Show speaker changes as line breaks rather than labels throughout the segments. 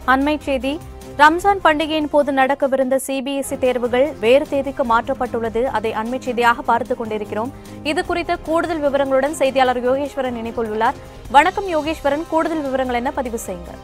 அண்மை செய்தி ரம்ஜான் பண்டிகையின் போது நடக்கவிருந்த சிபிஎஸ்இ தேர்வுகள் வேறு தேதிக்கு மாற்றப்பட்டுள்ளது அதை அண்மை செய்தியாக பார்த்துக் கொண்டிருக்கிறோம் இது குறித்த கூடுதல் விவரங்களுடன் செய்தியாளர் யோகேஸ்வரன் இணைப்பில் உள்ளார் வணக்கம் யோகேஸ்வரன் கூடுதல் விவரங்கள் என்ன பதிவு செய்யுங்கள்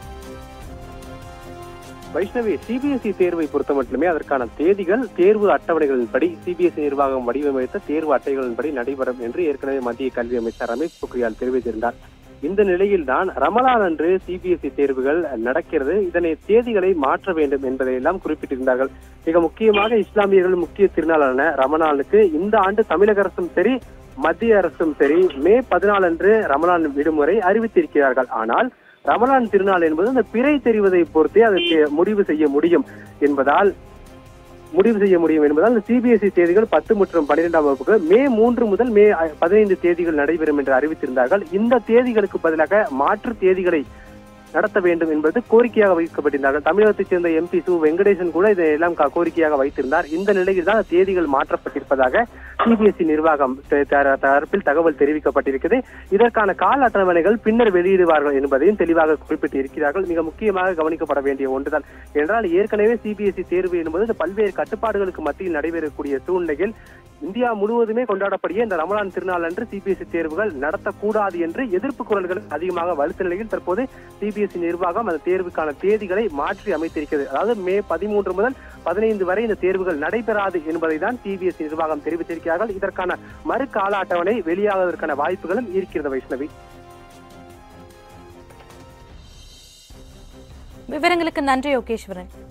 வைஷ்ணவி சிபிஎஸ்இ தேர்வை பொறுத்த மட்டுமே அதற்கான தேதிகள் தேர்வு அட்டவணைகளின்படி சிபிஎஸ்இ நிர்வாகம் வடிவமைத்த தேர்வு அட்டைகளின்படி நடைபெறும் என்று ஏற்கனவே மத்திய கல்வி அமைச்சர் ரமேஷ் பொக்ரியால் தெரிவித்திருந்தார் இந்த நிலையில்தான் ரமலான் அன்று சிபிஎஸ்இ தேர்வுகள் நடக்கிறது இதனை தேதிகளை மாற்ற வேண்டும் என்பதை எல்லாம் குறிப்பிட்டிருந்தார்கள் மிக முக்கியமாக இஸ்லாமியர்கள் முக்கிய திருநாளான ரமலானுக்கு இந்த ஆண்டு தமிழக அரசும் சரி மத்திய அரசும் சரி மே பதினாலு அன்று ரமலான் விடுமுறை அறிவித்திருக்கிறார்கள் ஆனால் ரமலான் திருநாள் என்பது அந்த பிறை தெரிவதை பொறுத்தே அதற்கு முடிவு செய்ய முடியும் என்பதால் முடிவு செய்ய முடியும் என்பதால் இந்த சிபிஎஸ்இ தேதிகள் பத்து மற்றும் பன்னிரெண்டாம் வகுப்புக்கு மே மூன்று முதல் மே அ- பதினைந்து தேதிகள் நடைபெறும் என்று அறிவித்திருந்தார்கள் இந்த தேதிகளுக்கு பதிலாக மாற்று தேதிகளை நடத்த வேண்டும் என்பது கோரிக்கையாக வைக்கப்பட்டிருந்தார்கள் தமிழகத்தைச் சேர்ந்த எம்பி சு வெங்கடேசன் கூட இதையெல்லாம் க- கோரிக்கையாக வைத்திருந்தார் இந்த நிலையில் தான் தேதிகள் மாற்றப்பட்டிருப்பதாக சிபிஎஸ்இ நிர்வாகம் த- த- தரப்பில் தகவல் தெரிவிக்கப்பட்டிருக்கிறது இதற்கான கால அட்டவணைகள் பின்னர் வெளியிடுவார்கள் என்பதையும் தெளிவாக குறிப்பிட்டு இருக்கிறார்கள் மிக முக்கியமாக கவனிக்கப்பட வேண்டிய ஒன்றுதான் என்றால் ஏற்கனவே சிபிஎஸ்இ தேர்வு என்பது இந்த பல்வேறு கட்டுப்பாடுகளுக்கு மத்தியில் நடைபெறக்கூடிய சூழ்நிலையில் இந்தியா முழுவதுமே கொண்டாடப்படிய இந்த ரமலான் திருநாள் அன்று சிபிஎஸ்இ தேர்வுகள் நடத்தக்கூடாது என்று எதிர்ப்பு குரல்கள் அதிகமாக வலுத்த நிலையில் தற்போது சிபிஎஸ்இ நிர்வாகம் அந்த தேர்வுக்கான தேதிகளை மாற்றி அமைத்திருக்கிறது அதாவது மே பதிமூன்று முதல் பதினைந்து வரை இந்த தேர்வுகள் நடைபெறாது என்பதை தான் சிபிஎஸ்இ நிர்வாகம் தெரிவித்திருக்கிறார்கள் இதற்கான மறு கால அட்டவணை வெளியாவதற்கான வாய்ப்புகளும் இருக்கிறது வைஷ்ணவி
விவரங்களுக்கு நன்றி யோகேஸ்வரன்